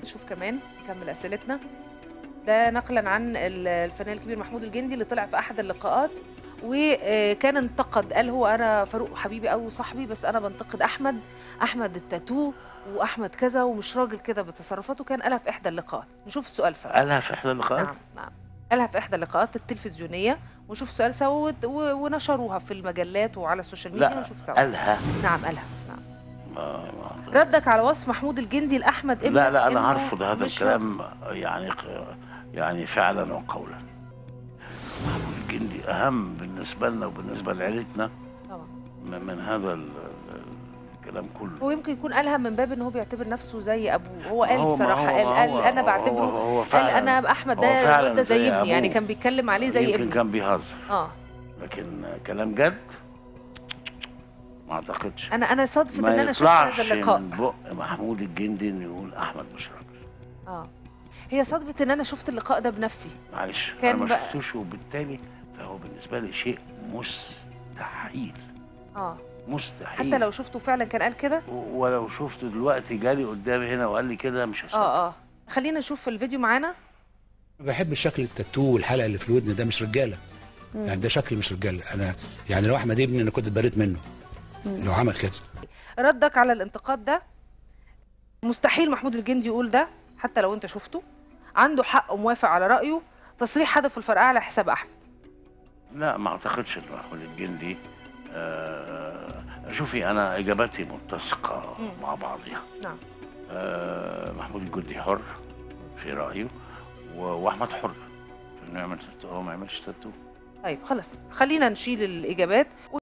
نشوف كمان نكمل اسئلتنا ده نقلا عن ال- الفنان الكبير محمود الجندي اللي طلع في احد اللقاءات وكان انتقد قال هو انا فاروق حبيبي او صاحبي بس انا بنتقد احمد احمد التاتو واحمد كذا ومش راجل كده بتصرفاته كان قالها في احدى اللقاءات نشوف السؤال سوا قالها في احدى اللقاءات نعم نعم قالها في احدى اللقاءات التلفزيونيه ونشوف السؤال سوا وت- و- ونشروها في المجلات وعلى السوشيال ميديا لا ونشوف سوا قالها نعم قالها نعم ما ما أعتقد. ردك على وصف محمود الجندي لاحمد ابنك لا لا إنه انا هرفض هذا مش الكلام يعني ق- يعني فعلا وقولا محمود الجندي اهم بالنسبه لنا وبالنسبه لعيلتنا طبعا من من هذا ال- ال- الكلام كله هو يمكن يكون قالها من باب ان هو بيعتبر نفسه زي ابوه هو قال هو- ما بصراحه هو- قال, ما قال هو- انا هو- بعتبره هو, هو قال فعلا انا احمد هو ده فعلاً الواد ده زي زي ابني يعني أبوه. كان بيتكلم عليه زي يمكن ابنه كان بيهزر اه لكن كلام جد ما اعتقدش انا انا صدفه ما ان انا شفت يطلعش هذا اللقاء من بق محمود الجندي انه يقول احمد مش راجل اه هي صدفه ان انا شفت اللقاء ده بنفسي معلش كان انا ما بقى- شفتوش وبالتالي فهو بالنسبه لي شيء مستحيل اه مستحيل حتى لو شفته فعلا كان قال كده و- ولو شفته دلوقتي جالي قدامي هنا وقال لي كده مش هصدق اه اه خلينا نشوف الفيديو معانا بحب شكل التاتو والحلقه اللي في الودن ده مش رجاله يعني ده شكل مش رجاله انا يعني لو احمد ابني انا كنت اتبريت منه لو عمل كده ردك على الانتقاد ده مستحيل محمود الجندي يقول ده حتى لو انت شفته عنده حق وموافق على رايه تصريح هدف الفرقعه على حساب احمد لا ما اعتقدش ان محمود الجندي آه شوفي انا اجاباتي متسقه مم. مع بعضها نعم آه محمود الجندي حر في رايه و- واحمد حر في انه يعمل تاتو او ما يعملش تاتو طيب خلاص خلينا نشيل الاجابات